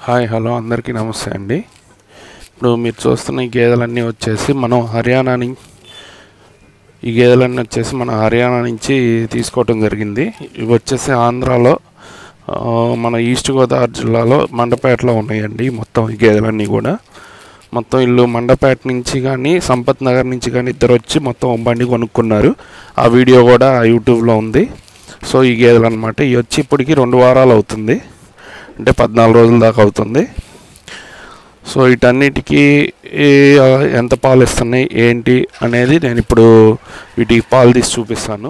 Hi hello అందరికీ నమస్తే అండి ఇప్పుడు మీరు చూస్తున్న ఈ గేదెలన్నీ వచ్చేసి మనం హర్యానా నుంచి ఈ గేదెలన్నీ వచ్చేసి మన హర్యానా నుంచి తీసుకోవటం జరిగింది ఇవి వచ్చేసి ఆంధ్రాలో ఆ, మన ఈస్ట్ గోదావరి జిల్లాలో మండపేటలో ఉన్నాయండి మొత్తం ఈ గేదెలన్నీ కూడా మొత్తం ఇల్లు మండపేట నుంచి కానీ సంపత్ నగర్ నుంచి కానీ ఇద్దరు వచ్చి మొత్తం ఒక బండి కొనుక్కున్నారు ఆ వీడియో కూడా యూట్యూబ్లో ఉంది సో ఈ గేదెలు అనమాట ఇవి వచ్చి ఇప్పటికి రెండు వారాలు అవుతుంది అంటే పద్నాలుగు రోజుల దాకా అవుతుంది సో వీటన్నిటికీ ఈ, ఆ, ఎంత పాలు ఇస్తున్నాయి ఏంటి అనేది నేను ఇప్పుడు వీటికి పాలు తీసి చూపిస్తాను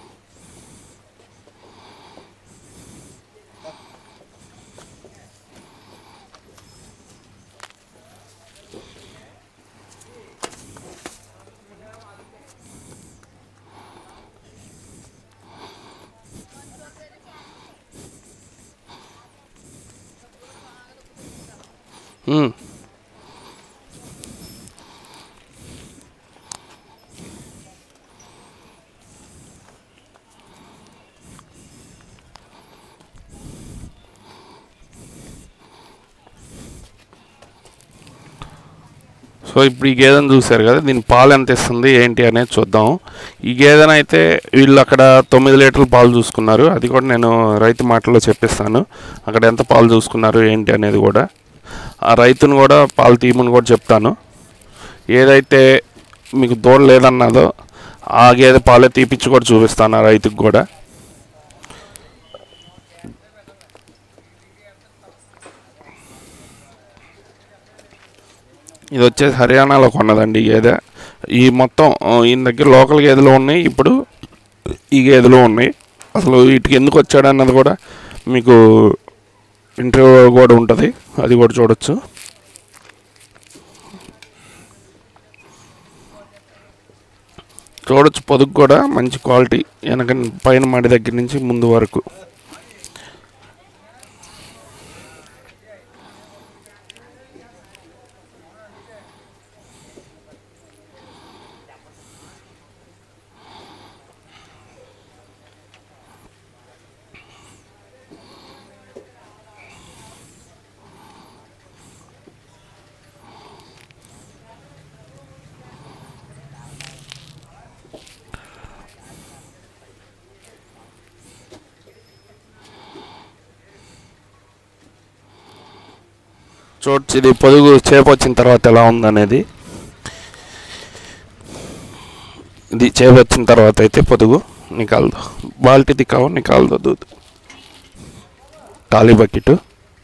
మ్మ్. సో ఇప్పుడు ఈ గేదెను చూశారు కదా దీని పాలు ఎంత ఇస్తుంది ఏంటి అనేది చూద్దాం ఈ గేదెను అయితే వీళ్ళు అక్కడ తొమ్మిది లీటర్ల పాలు చూసుకున్నారు అది కూడా నేను రైతు మాటల్లో చెప్పిస్తాను అక్కడ ఎంత పాలు చూసుకున్నారు ఏంటి అనేది కూడా ఆ రైతును కూడా పాలు తీయమని కూడా చెప్తాను ఏదైతే మీకు దూడ లేదన్నదో ఆ గేదె పాలే తీపిచ్చి కూడా చూపిస్తాను ఆ రైతుకు కూడా ఇది వచ్చేసి హర్యానాలో కొన్నదండి ఈ గేదె ఈ మొత్తం ఆ, ఈయన దగ్గర లోకల్ గేదెలు ఉన్నాయి ఇప్పుడు ఈ గేదెలు ఉన్నాయి అసలు వీటికి ఎందుకు వచ్చాడు అన్నది కూడా మీకు ఇంటర్వ్యూ కూడా ఉంటుంది అది కూడా చూడొచ్చు చూడొచ్చు పొదుగు కూడా మంచి క్వాలిటీ వెనక పైన మడి దగ్గర నుంచి ముందు వరకు చూడొచ్చు ఇది పొదుగు చేప వచ్చిన తర్వాత ఎలా ఉందనేది ఇది చేప వచ్చిన తర్వాత అయితే పొదుగు నికాల్దో బాల్టీ దిక్కావు నికాల్దో దూద్ ఖాళీ బకెట్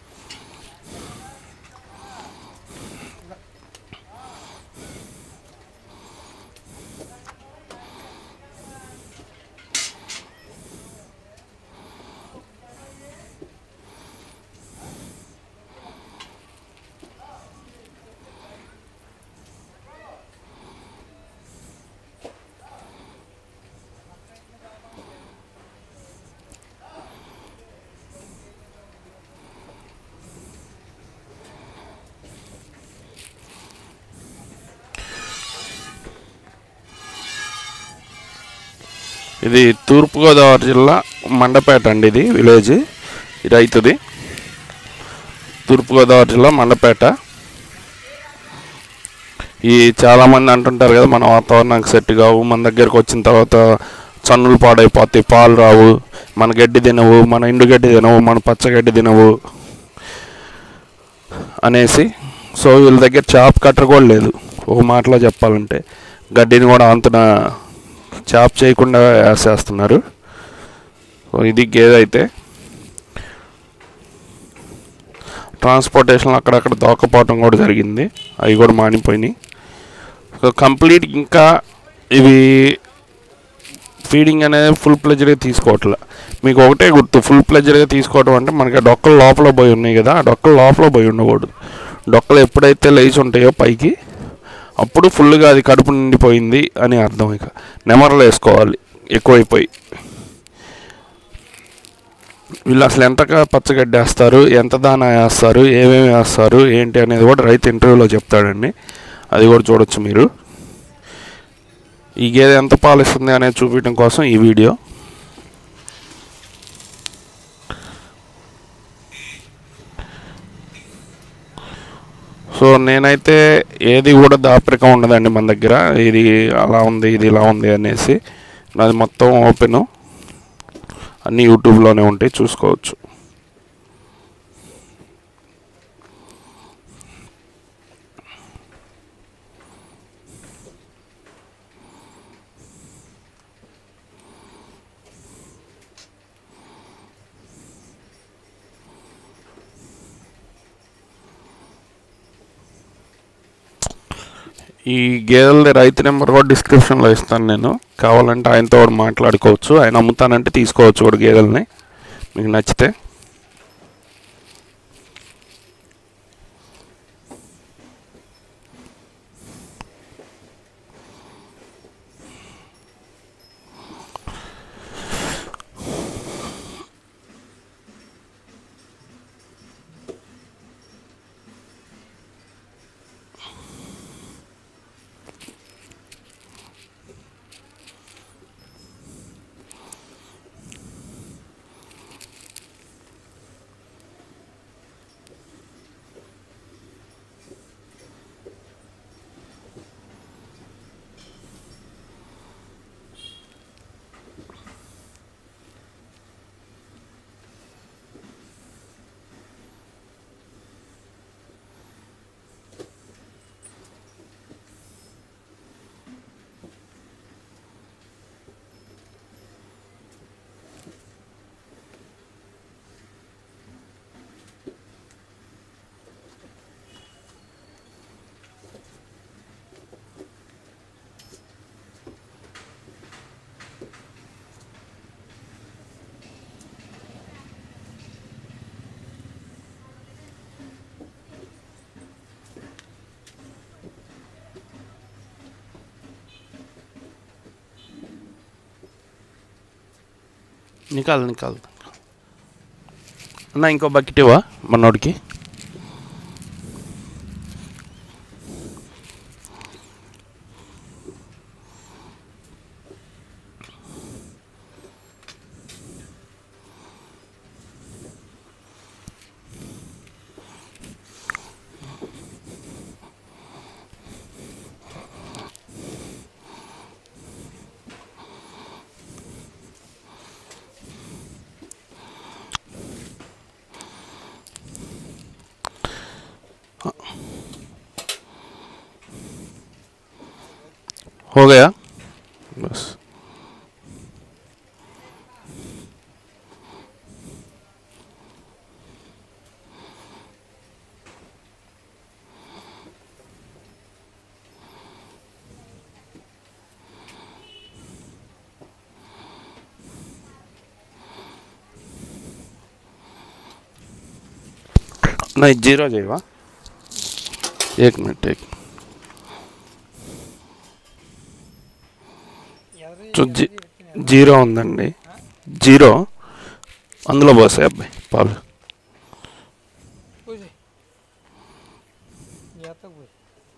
ఇది తూర్పుగోదావరి జిల్లా మండపేట అండి ఇది విలేజ్ ఈ రైతుది తూర్పుగోదావరి జిల్లా మండపేట ఈ చాలామంది అంటుంటారు కదా మన వాతావరణానికి సెట్ కావు మన దగ్గరకు వచ్చిన తర్వాత చన్నులు పాడైపోతాయి పాలు రావు మన గడ్డి తినవు మన ఎండు గడ్డి తినవు మన పచ్చగడ్డి తినవు అనేసి సో వీళ్ళ దగ్గర చాప్ కట్టర్ కూడా లేదు ఒక మాటలో చెప్పాలంటే గడ్డిని కూడా అంతన చాప్ చేయకుండా వేసేస్తున్నారు సో ఇది గేదె అయితే ట్రాన్స్పోర్టేషన్ అక్కడక్కడ దోకపోవటం కూడా జరిగింది అవి కూడా మానిపోయినాయి సో కంప్లీట్ ఇంకా ఇవి ఫీడింగ్ అనేది ఫుల్ ప్లెజర్గా తీసుకోవట్లే మీకు ఒకటే గుర్తు ఫుల్ ప్లెజర్గా తీసుకోవడం అంటే మనకి ఆ డొక్కలు లోపల పోయి ఉన్నాయి కదా ఆ డొక్కలు లోపల పోయి ఉండకూడదు డొక్కలు ఎప్పుడైతే లేచి ఉంటాయో పైకి అప్పుడు ఫుల్గా అది కడుపు నిండిపోయింది అని అర్థం ఇక నెమరలు వేసుకోవాలి ఎక్కువైపోయి వీళ్ళు అసలు ఎంత పచ్చగడ్డి వేస్తారు ఎంత దానా వేస్తారు ఏమేమి వేస్తారు ఏంటి అనేది కూడా రైతు ఇంటర్వ్యూలో చెప్తాడండి అది కూడా చూడొచ్చు మీరు ఈ గేదె ఎంత పాలు ఇస్తుంది అనేది చూపించడం కోసం ఈ వీడియో సో నేనైతే ఏది కూడా దాపరిక ఉండదండి మన దగ్గర ఇది అలా ఉంది ఇది ఇలా ఉంది అనేసి నాది మొత్తం ఓపెన్ అన్నీ యూట్యూబ్లోనే ఉంటాయి చూసుకోవచ్చు ఈ గేదెల రైతు నెంబర్ కూడా డిస్క్రిప్షన్లో ఇస్తాను నేను కావాలంటే ఆయనతో కూడా మాట్లాడుకోవచ్చు ఆయన అమ్ముతానంటే తీసుకోవచ్చు కూడా గేదెలని మీకు నచ్చితే నికాల్ నికాల్ అన్న ఇంకో బకెట్ ఇవ్వా మనోడికి हो गया बस नहीं जीरो जाएगा एक मिनट एक సో జీ జీరో ఉందండి జీరో అందులో పోసాయి అబ్బాయి పాలు Puse. Ya está, güey.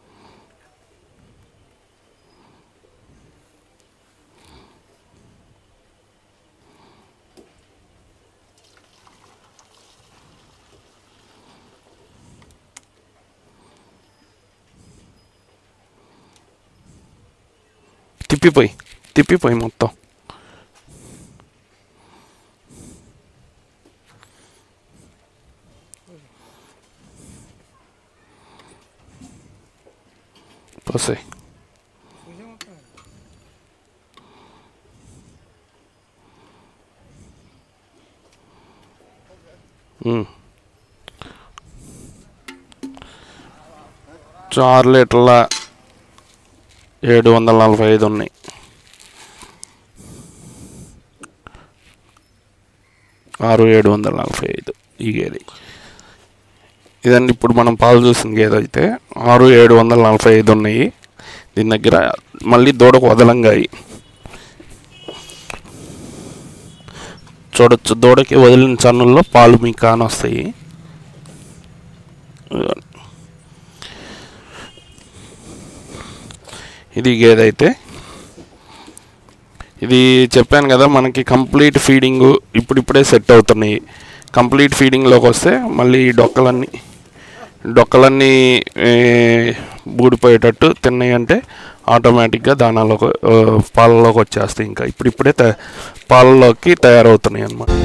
తిప్పిపోయి తిప్పిపోయి మొత్తం పోసాయి Puse otra. ఉమ్. సో ఆరు లీటర్ల ఏడు వందల నలభై ఐదు ఉన్నాయి ఆరు ఏడు వందల నలభై ఐదు ఈ గేది ఇదండి ఇప్పుడు మనం పాలు చూసిన గేదె అయితే ఆరు ఏడు వందల నలభై ఐదు ఉన్నాయి దీని దగ్గర మళ్ళీ దూడకు వదలంగాయి చూడొచ్చు దూడకి వదిలిన చన్నుల్లో పాలు మీకు కానొస్తాయి ఇదిగోండి. ఇది గేదె అయితే ఇది చెప్పాను కదా మనకి కంప్లీట్ ఫీడింగ్ ఇప్పుడిప్పుడే సెట్ అవుతున్నాయి కంప్లీట్ ఫీడింగ్లోకి వస్తే మళ్ళీ ఈ డొక్కలన్నీ డొక్కలన్నీ ఏ, బూడిపోయేటట్టు తిన్నాయి అంటే ఆటోమేటిక్గా దానాలోకి ఆ, పాలలోకి వచ్చేస్తాయి ఇంకా ఇప్పుడిప్పుడే త పాలలోకి తయారవుతున్నాయి అన్నమాట